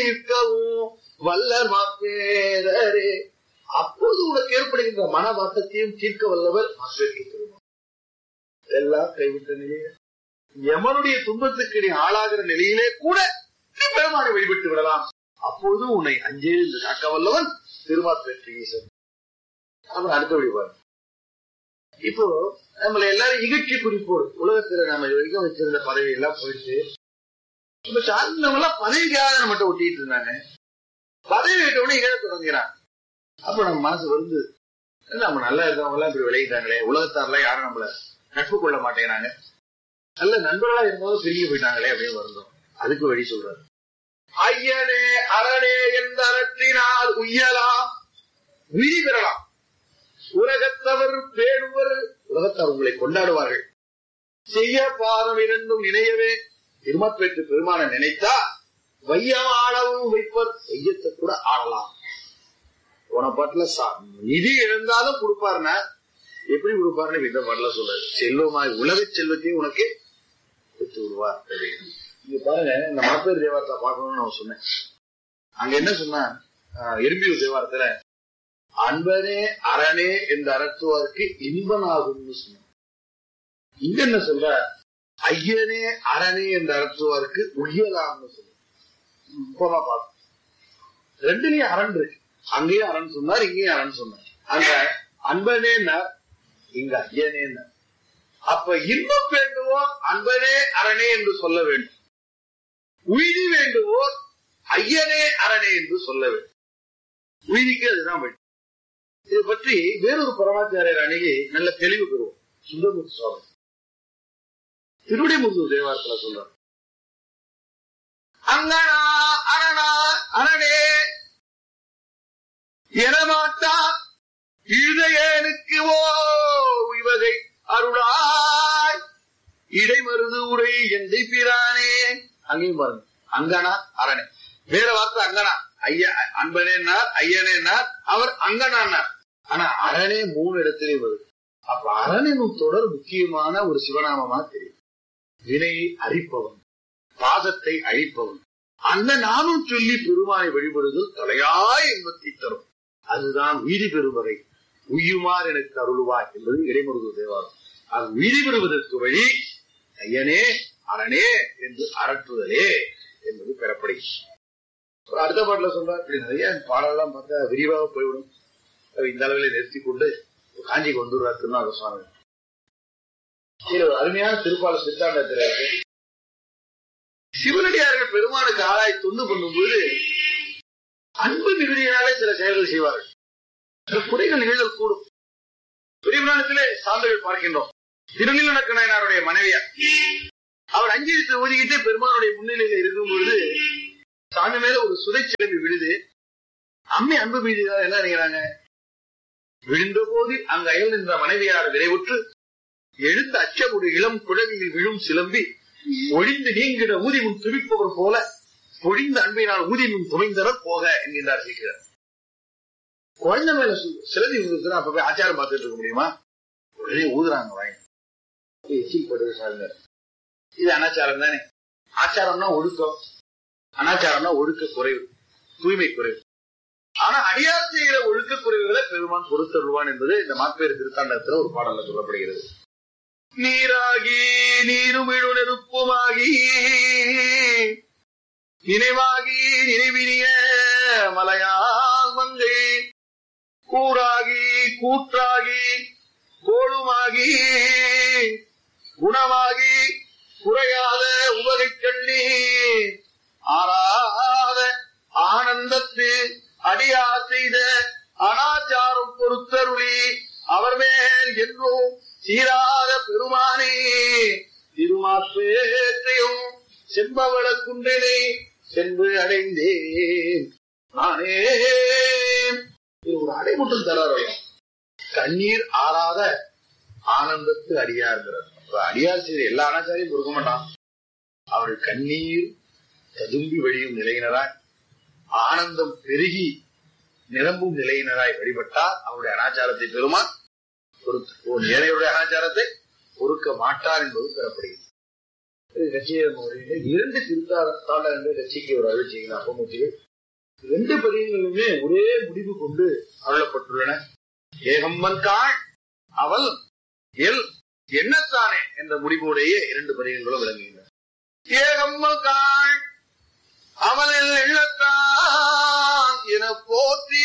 தீர்க்கவும் வல்லர் மாப்பேரரே அப்போது உனக்கு ஏற்படுகின்ற மன வாட்டத்தையும் தீர்க்க வல்லவர் மாப்பேருக்கு பெருமான் எல்லாம் கைவிட்ட நிலையில எமனுடைய துன்பத்துக்கு நீ ஆளாகிற நிலையிலே கூட நீ பெருமானை வழிபட்டு விடலாம் அப்போது உன்னை அஞ்சே என்று காக்க வல்லவன் திருமாப்பேற்று ஈசன் அப்புறம் அடுத்த வழிபாடு இப்போ நம்மள எல்லாரும் இகழ்ச்சி குறிப்போடு உலகத்துல நம்ம இது வரைக்கும் வச்சிருந்த பதவி எல்லாம் போயிட்டு இப்ப சார்ந்தவங்க எல்லாம் பதவிக்காக நம்மகிட்ட ஒட்டிட்டு இருந்தாங்க பதவி விட்டவனே இழ தொடங்குறான் அப்ப நம்ம மனசு வந்து நம்ம நல்லா இருக்கவங்க எல்லாம் இப்படி விளையிட்டாங்களே உலகத்தாரெல்லாம் யாரும் நம்மள நட்பு கொள்ள மாட்டேங்கிறாங்க நல்ல நண்பர்களா இருந்தவங்க பிரிஞ்சு போயிட்டாங்களே அப்படின்னு வருந்தோம் அதுக்கு வழி சொல்றாரு ஐயனே அரணே என்ற அறத்தினால் உய்யலாம் உயிரி பெறலாம் உலகத்தவர் பேணுவர் உலகத்தார் உங்களை கொண்டாடுவார்கள் செய்ய பாதம் இரண்டும் நினையவே திருமப்பெற்று பெருமான நினைத்தா வையமானவும் வைப்பர் செய்யத்தை கூட ஆடலாம் போன பாட்டுல சா- நிதி இழந்தாலும் கொடுப்பாருன்னா எப்படி கொடுப்பாருன்னு இந்த பாட்டுல சொல்றாரு செல்வமாய் உலக செல்வத்தையும் உனக்கு கொடுத்து விடுவார் அப்படின்னு. இங்க பாருங்க இந்த மாப்பேர் தேவாரத்தை பார்க்கணும்னு நான் சொன்னேன் அங்க என்ன சொன்னா ஆஹ், எறும்பியூர் தேவாரத்துல அன்பனே அரணே என்ற அறத்துவாருக்கு இன்பனாகும்னு சொன்னான் இங்க என்ன சொல்ற ஐயனே அரணே என்ற அறத்துவாருக்கு உயலாம்னு சொல்ற போமா பார்ப்போம் ரெண்டுலயும் அரண் இருக்கு அங்கேயும் அரண் சொன்னார் இங்கேயும் அரண் சொன்னார் அங்க அன்பனேன்னா இங்க ஐயனேன்னா அப்ப இன்பம் வேண்டுவோர் அன்பனே அரணே என்று சொல்ல வேண்டும் உயிரி வேண்டுவோர் ஐயனே அரணே என்று சொல்ல வேண்டும் உயிரிக்கு அதுதான் வேண்டும் இதை பற்றி வேறொரு பரமாச்சாரியர் அணுகி நல்ல தெளிவு பெறுவோம் சுந்தரமூர்த்தி சுவாமி திருவிடைமுருகர் தேவாரத்துல சொல்றார் அங்கனா அரணா அரணே எனமாட்டா இருதயனுக்கு ஓ இவகை அருளாய் இடைமருது உரை எந்தை பிரானே அங்கேயும் பாருங்க அங்கனா அரணே வேற வார்த்தை அங்கனா ஐயா அன்பனேன்னார் ஐயனேன்னார் அவர் அங்கனான்னார் ஆனா அரணே மூணு இடத்திலே வருது அப்ப அரணினும் தொடர் முக்கியமான ஒரு சிவநாமமா தெரியும் வினையை அரிப்பவன் பாதத்தை அழிப்பவன் அந்த நாமும் சொல்லி பெருமானை வழிபடுதல் தலையாய் இன்பத்தை தரும் அதுதான் வீதி பெறுவதை உய்யுமார் எனக்கு அருளுவாய் என்பது இடைமுருகு தேவாரம் அது உயிரி பெறுவதற்கு வழி ஐயனே அரணே என்று அரற்றுதலே என்பது பெறப்படுகிறது அப்புறம் அடுத்த பாட்டுல சொல்றார் இப்படி நிறைய பாடலாம் பார்த்தா விரிவாக போய்விடும் அது இந்த அளவில் நிறுத்தி கொண்டு காஞ்சிக்கு வந்துடுறார் திருநாக சுவாமி இதுல ஒரு அருமையான திருப்பால சித்தாண்டத்தில் இருக்கு சிவனடியார்கள் பெருமானுக்கு ஆளாய் தொண்டு பண்ணும்போது அன்பு மிகுதியினாலே சில செயல்கள் செய்வார்கள் சில குறைகள் நிகழ்தல் கூடும் பெரியபுராணத்திலே சான்றுகள் பார்க்கின்றோம் திருநீலனக்க நாயனாருடைய மனைவியார் அவர் அஞ்சலித்து ஒதுக்கிட்டு பெருமானுடைய முன்னிலையில இருக்கும் பொழுது சாமி மேல ஒரு சுதை சிலம்பி விழுது அம்மை அன்பு மீது என்ன நினைக்கிறாங்க விழுந்த போது அங்கு அயல் நின்ற மனைவியார் விரைவுற்று எழுந்த அச்சமுடைய இளம் குழவியில் விழும் சிலம்பி ஒழிந்து நீங்கிட ஊதி முன் துடிப்பவர் போல பொழிந்த அன்பினால் ஊதி முன் துமைந்தனர் போக என்கின்றார் சீக்கிரம் குழந்தை மேல சு- சிலந்தி விழுந்துச்சுன்னா அப்ப போய் ஆச்சாரம் பார்த்துட்டு இருக்க முடியுமா உடனே ஊதுறாங்க வாங்க எச்சில் படுது சாருங்க இது அனாச்சாரம் தானே ஆச்சாரம்னா ஒழுக்கம் அனாச்சாரம்னா ஒழுக்க குறைவு தூய்மை குறைவு ஆனா அடியார் செய்கிற ஒழுக்க குறைவுகளை பெருமான் பொறுத்தருவான் என்பது இந்த மாப்பேறு திருத்தாண்டத்துல ஒரு பாடல்ல சொல்லப்படுகிறது நீராகி நீருமிழு நெருப்புமாகி நினைவாகி நினைவினிய மலையால் மங்கை கூறாகி கூற்றாகி கோளுமாகி குணமாகி குறையாத உவகை கண்ணி ஆறாத ஆனந்தத்து அடியார் செய்த அனாச்சாரம் பொறுத்தருளி அவர் மேல் என்றும் சீராத பெருமானே திருமாப்பேற்றையும் செம்பவள குன்றனை சென்று அடைந்தேன் நானே இது ஒரு அடைமுட்டம் தராரு கண்ணீர் ஆறாத ஆனந்தத்து அடியார்கிறார் அப்ப அடியார் செய்த எல்லா அனாச்சாரையும் கொடுக்க மாட்டான் அவர்கள் கண்ணீர் ததும்பி வழியும் நிலையினராய் ஆனந்தம் பெருகி நிரம்பும் நிலையினராய் வழிபட்டால் அவருடைய அனாச்சாரத்தை பெருமான் பொறுத்து ஏனையுடைய அனாச்சாரத்தை பொறுக்க மாட்டார் என்பது பெறப்படுகிறது கட்சியை முறையில இரண்டு திருத்தாண்டங்கள் கட்சிக்கு ஒரு அருள் செய்யலாம் அப்பமூர்த்திகள் ரெண்டு பதியங்களுமே ஒரே முடிவு கொண்டு அருளப்பட்டுள்ளன ஏகம்மன் காள் அவள் எல் எண்ணத்தானே என்ற முடிவோடையே இரண்டு பதியங்களும் விளங்குகின்றன ஏகம்மன் காள் அவளில் எண்ணத்தான் என போற்றி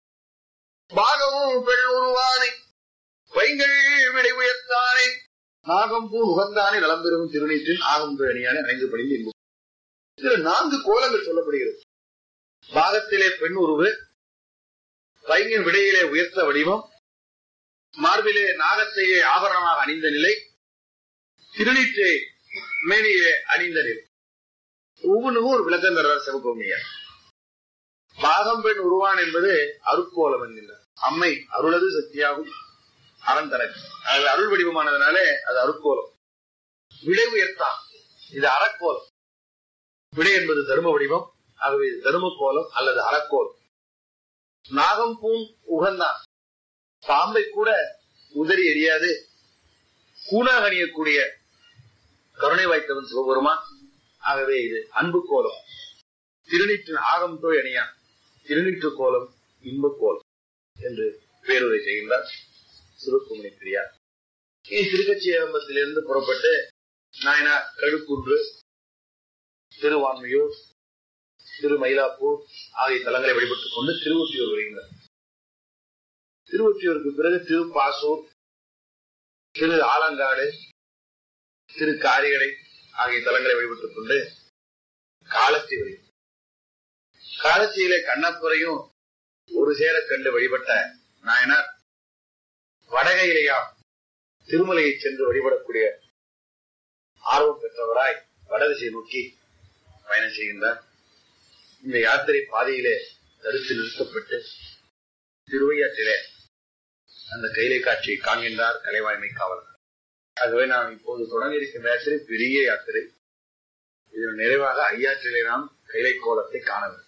பாகமும் பெண் உருவானை வைங்கள் விடை உயர்த்தானே நாகம்பூ உகந்தானே நலம் பெறும் திருநீற்றின் ஆகம்பு அணியானே அணைந்து படிந்து இன்பம் இதுல நான்கு கோலங்கள் சொல்லப்படுகிறது பாகத்திலே பெண் உருவு பைங்கின் விடையிலே உயர்த்த வடிவம் மார்பிலே நாகத்தையே ஆபரணமாக அணிந்த நிலை திருநீற்றை மேனியே அணிந்த நிலை ஒவ்வொன்றுக்கும் ஒரு விளக்கம் தர்றார் சிவகோமியார் பாகம் பெண் உருவான் என்பது அருக்கோலம் என்கின்றார் அம்மை அருளது சக்தியாகும் அறம் தனக்கு அது அருள் வடிவமானதுனாலே அது அருக்கோலம் விடை உயர்த்தான் இது அறக்கோலம் விடை என்பது தர்ம வடிவம் ஆகவே இது தர்ம கோலம் அல்லது அறக்கோலம் நாகம் பூன் உகந்தான் பாம்பை கூட உதறி எரியாது கூணாக அணியக்கூடிய கருணை வாய்த்தவன் சிவபெருமான் ஆகவே இது அன்பு கோலம் திருநீற்றின் ஆகம் தோய் அணியான் திருநீற்று கோலம் இன்ப கோலம் என்று பேருரை செய்கின்றார் சிவகுமணி பிரியார் இனி திருக்கட்சி ஏகம்பத்திலிருந்து புறப்பட்டு நாயனார் கழுக்குன்று திருவான்மையூர் திரு மயிலாப்பூர் ஆகிய தலங்களை வழிபட்டுக் கொண்டு திருவொற்றியூர் வருகின்றனர் திருவொற்றியூருக்கு பிறகு திருப்பாசூர் திரு ஆலங்காடு திரு காரிகடை ஆகிய தலங்களை வழிபட்டுக் கொண்டு காலத்தி வருகின்றனர் காலத்தியிலே கண்ணப்புறையும் ஒரு சேர கண்டு வழிபட்ட நாயனார் வடகையிலேயா திருமலையை சென்று வழிபடக்கூடிய ஆர்வம் பெற்றவராய் வடதிசை நோக்கி பயணம் செய்கின்றார் இந்த யாத்திரை பாதையிலே தடுத்து நிறுத்தப்பட்டு திருவையாற்றிலே அந்த கைலை காட்சியை காண்கின்றார் கலைவாய்மை காவலர் ஆகவே நாம் இப்போது தொடங்க இருக்கின்ற யாத்திரை பெரிய யாத்திரை இதன் நிறைவாக ஐயாற்றிலே நாம் கைலை கோலத்தை காண வேண்டும்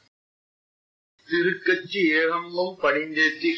திருக்கட்சி ஏகம்பம் பணிந்தேத்தி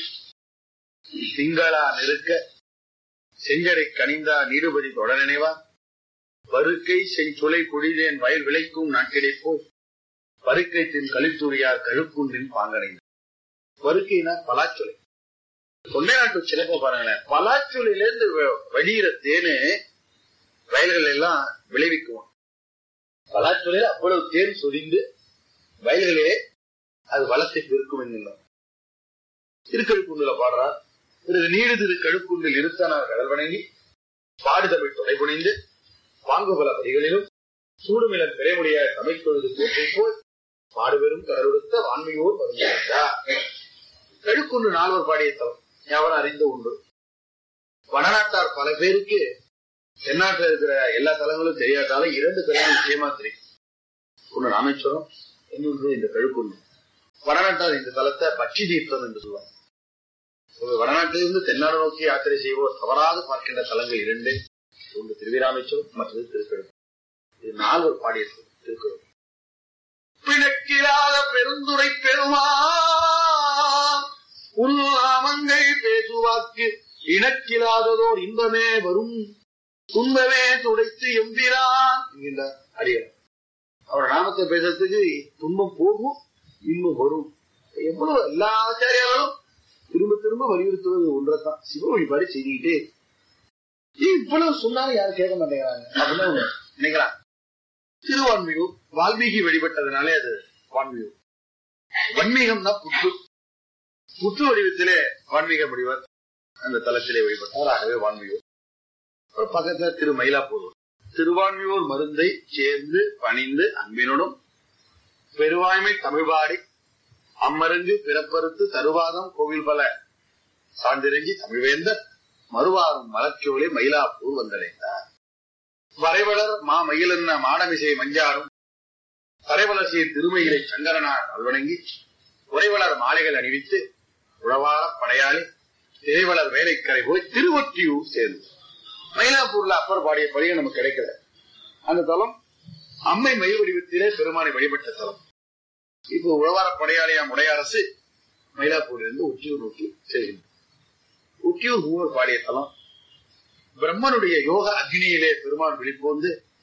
திங்களா நெருக்க செஞ்சடை கனிந்தா நீடுபதி தொட நினைவா பருக்கை செஞ்சுலை குடிதேன் வயல் விளைக்கும் நாட்களை போய் பருக்கை தின் கழித்துறியார் கழுக்குன்றின் பாங்கடைந்த பருக்கைனா பலாச்சொலை தொண்டை நாட்டு சிறப்ப பாருங்களேன் பலாச்சொலையிலிருந்து வடிகிற தேனு வயல்கள் எல்லாம் விளைவிக்குவோம் பலாச்சொலையில் அவ்வளவு தேன் சொரிந்து வயல்களிலே அது வளத்தை பெருக்கும் என்கின்றோம் திருக்கழுக்குண்டுல பாடுறார் பிறகு நீடு திரு கழுக்குண்டில் இருத்தனார் கடல் வணங்கி பாடுதமிழ் தொலை புனைந்து பாங்குபல பதிகளிலும் சூடுமிளம் பிறைமுடியாய தமிழ் தொழுது போற்றும் போல் பாடுபெரும் கடலுடுத்த வான்மையோர் வருகிறார் கழுக்குண்டு நால்வர் பாடிய தலம் எவரும் அறிந்த உண்டு வடநாட்டார் பல பேருக்கு தென்னாட்டில் இருக்கிற எல்லா தலங்களும் தெரியாட்டாலும் இரண்டு தலங்கள் நிச்சயமா தெரியும் ஒன்று ராமேஸ்வரம் இன்னொன்று இந்த கழுக்குண்டு வடநாட்டார் இந்த தலத்தை பட்சி தீர்த்தம் என்று சொல்லுவாங்க வடநாட்டிலிருந்து தென்னாடு நோக்கி யாத்திரை செய்வோர் தவறாது பார்க்கின்ற தலங்கள் இரண்டு ஒன்று திருவிராமேஸ்வரம் மற்றது திருக்கழுக்கு இது நால்வர் பாடிய திருக்குறள் பிணக்கிலாத பெருந்துரை பெருமா உல்லாமங்கள் பேசுவாக்கு இணக்கிலாததோர் இன்பமே வரும் துன்பமே துடைத்து எம்பிரான் என்கின்றார் அடியார் அவர் நாமத்தை பேசுறதுக்கு துன்பம் போகும் இன்பம் வரும் எவ்வளவு எல்லா ஆச்சாரியாலும் திரும்ப திரும்ப வலியுறுத்துவது ஒன்றைத்தான் சிவ வழிபாடு செய்துக்கிட்டே இவ்வளவு சொன்னாலும் யாரும் கேட்க மாட்டேங்கிறாங்க அப்படின்னு நினைக்கிறாங்க திருவான்மியூர் வால்மீகி வழிபட்டதுனாலே அது வான்மியூர் வன்மீகம்னா புற்று புற்று வடிவத்திலே வான்மீக முடிவர் அந்த தலத்திலே வழிபட்டார் ஆகவே வான்மியூர் பக்கத்துல திரு மயிலாப்பூர் திருவான்மியூர் மருந்தை சேர்ந்து பணிந்து அன்பினுடன் பெருவாய்மை தமிழ்பாடி அம்மருங்கு பிறப்பறுத்து தருவாதம் கோவில் பல சான்றிறங்கி தமிழ்வேந்தர் மறுவாரும் மலச்சோலை மயிலாப்பூர் வந்தடைந்தார் வரைவளர் மா மயிலென்ன மாடமிசை மஞ்சாடும் தரைவளர்ச்சியை திருமயிலை சங்கரனார் அல்வணங்கி உறைவளர் மாலைகள் அணிவித்து உழவார படையாளி திரைவளர் வேலைக்கரை போய் திருவொற்றியூர் சேர்ந்து மயிலாப்பூர்ல அப்பர் பாடிய பழியை நமக்கு கிடைக்கல அந்த தலம் அம்மை மயில் வடிவத்திலே பெருமானை வழிபட்ட தலம் இப்போ உழவார படையாளியாம் உடையரசு மயிலாப்பூரிலிருந்து உச்சியூர் நோக்கி செல்கின்றது உச்சியூர் மூவர் பாடிய தலம் பிரம்மனுடைய யோக அக்னியிலே பெருமான் விழிப்போந்து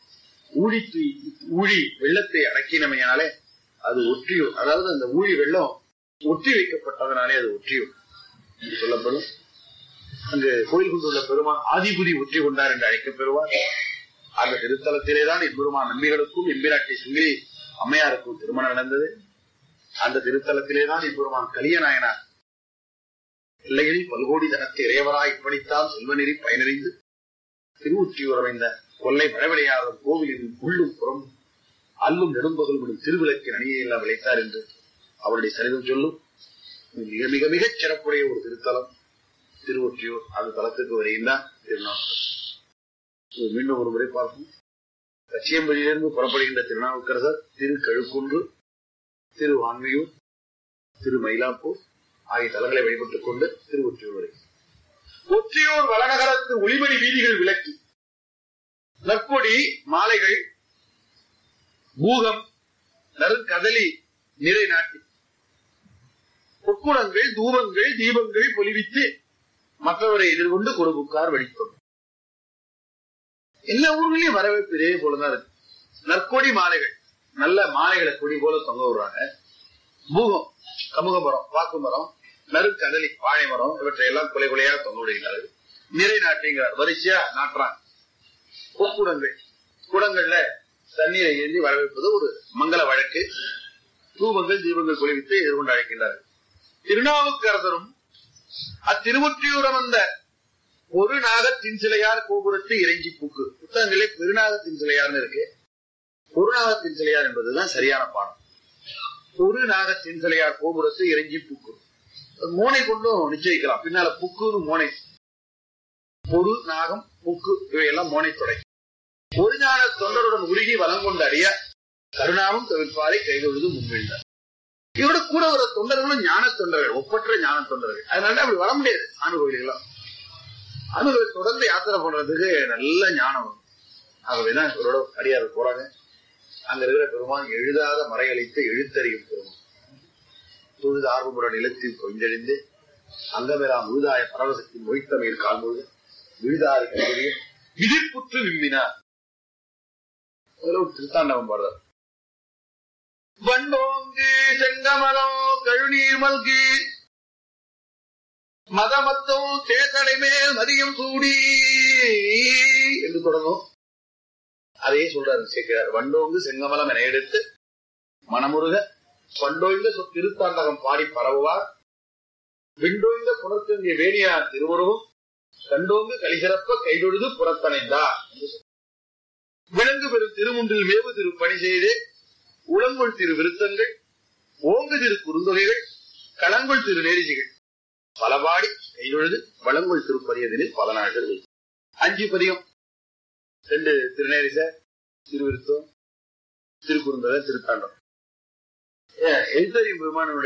ஊழி தூய்- ஊழி வெள்ளத்தை அடக்கினமையாலே அது ஒற்றியூர் அதாவது அந்த ஊழி வெள்ளம் ஒற்றி வைக்கப்பட்டதனாலே அது ஒற்றியூர் என்று சொல்லப்படும் அங்கு கோயில் கொண்டுள்ள பெருமான் ஆதிபுரி ஒற்றி கொண்டார் என்று அழைக்கப்பெறுவார் அந்த திருத்தலத்திலேதான் எம்பெருமான் நம்பிகளுக்கும் எம்பிராட்டி சுங்கிலி அம்மையாருக்கும் திருமணம் நடந்தது அந்த திருத்தலத்திலேதான் எம்பெருமான் கலியநாயனார் பிள்ளைகளில் பல்கோடி தனத்தை இறைவராய் இப்படித்தான் செல்வநெறி பயனறிந்து திருவுற்றியூர் அமைந்த கொல்லை மழவிளையாளர் கோவிலின் உள்ளும் புறம் அல்லும் நெடும்பகலும் திருவிளக்கின் அணியை எல்லாம் விளைத்தார் என்று அவருடைய சரிதம் சொல்லும் மிக மிக மிகச் சிறப்புடைய ஒரு திருத்தலம் திருவொற்றியூர் அந்த தலத்துக்கு வருகின்றார் திருநாவுக்கரசர் இது மீண்டும் ஒரு முறை பார்ப்போம் கச்சியம்பதியிலிருந்து புறப்படுகின்ற திருநாவுக்கரசர் திரு கழுக்குன்று திரு வான்மையூர் திரு மயிலாப்பூர் ஆகிய தலங்களை வழிபட்டுக் கொண்டு திருவொற்றியூர் வரை ஒற்றியூர் வளநகரத்து ஒளிமணி வீதிகள் விளக்கி நற்கொடி மாலைகள் பூகம் நறுங்கதலி நிறை நாட்டி பொற்குடங்கள் தூபங்கள் தீபங்கள் பொலிவித்து மற்றவரை எதிர்கொண்டு கொடுப்புக்கார் வெடித்தோம் எல்லா ஊர்களையும் வரவேற்பு இதே போலதான் இருக்கு நற்கொடி மாலைகள் நல்ல மாலைகளை கொடி போல தொங்க விடுறாங்க பூகம் கமுக மரம் பாக்கு மரம் நறுக்கதலி வாழை மரம் இவற்றை எல்லாம் கொலை கொலையா தொங்க விடுகிறார்கள் நிறை நாட்டுங்கிறார் வரிசையா நாட்டுறாங்க பொற்குடங்கள் குடங்கள்ல தண்ணீரை ஏந்தி வரவேற்பது ஒரு மங்கள வழக்கு தூபங்கள் தீபங்கள் குளிவித்து எதிர்கொண்டு அழைக்கின்றார்கள் திருநாவுக்கரசரும் அத்திருவொற்றியூரம் வந்த ஒரு நாகத்தின் சிலையார் கோபுரத்து இறைஞ்சி பூக்கு புத்தகங்களே பெருநாகத்தின் சிலையார்னு இருக்கு ஒரு நாகத்தின் சிலையார் என்பதுதான் சரியான பாடம் ஒரு நாகத்தின் சிலையார் கோபுரத்து இறைஞ்சி பூக்கு அது மோனை கொண்டும் நிச்சயிக்கலாம் பின்னால புக்குன்னு மோனை பொரு நாகம் புக்கு இவையெல்லாம் மோனை தொடை ஒரு ஞான தொண்டருடன் உருகி வலம் கொண்ட அடிய கருணாவும் தவிர்ப்பாரை கைதொழுது முன்வீழ்ந்தார் இவரோட கூட வர தொண்டர்களும் ஞான தொண்டர்கள் ஒப்பற்ற ஞான தொண்டர்கள் அதனால அப்படி வர முடியாது ஆணு கோயில்களாம் அணுகளை தொடர்ந்து யாத்திரை பண்றதுக்கு நல்ல ஞானம் வரும் ஆகவேதான் இவரோட அடியார் போறாங்க அங்க இருக்கிற பெருமான் எழுதாத மறையளித்து எழுத்தறியும் பெருமான் தொழுது ஆர்வமுற நிலத்தில் கொஞ்செழிந்து அங்கமெல்லாம் முழுதாய பரவசத்தின் மொய்த்தமையில் காண்பொழுது விழுதாறு கைகளில் விதிர்ப்புற்று விம்மினார் அதுல ஒரு திருத்தாண்டவம் பாடுறார் வண்டோங்கு செங்கமலம் கழுநீர் மல்கி மதமத்தோ தேர்தடை மேல் மதியம் சூடி என்று தொடங்கும் அதையே சொல்றாரு சேர்க்கிறார் வண்டோங்கு செங்கமலம் என எடுத்து மனமுருக பண்டோய்ந்த சொ- திருத்தாண்டகம் பாடி பரவுவார் விண்டோய்ந்த புறத்தங்கிய வேணியார் திருவுருவும் கண்டோங்கு கலிசிறப்ப கைதொழுது புறத்தணைந்தார் என்று சொல்றார். விலங்கு பெறும் திருமுன்றில் மேவு திரு பணி செய்து உளங்குள் திரு விருத்தங்கள் ஓங்கு திரு குறுந்தொகைகள் களங்குள் திரு நேரிசிகள் பலபாடி கைதொழுது வளங்குள் திருப்பதியதினில் பதினாறு அஞ்சு பதியம் ரெண்டு திருநேரிச திருவிருத்தம் திருக்குறுந்தொகை திருத்தாண்டம் எழுத்தறியும் பெருமானுடைய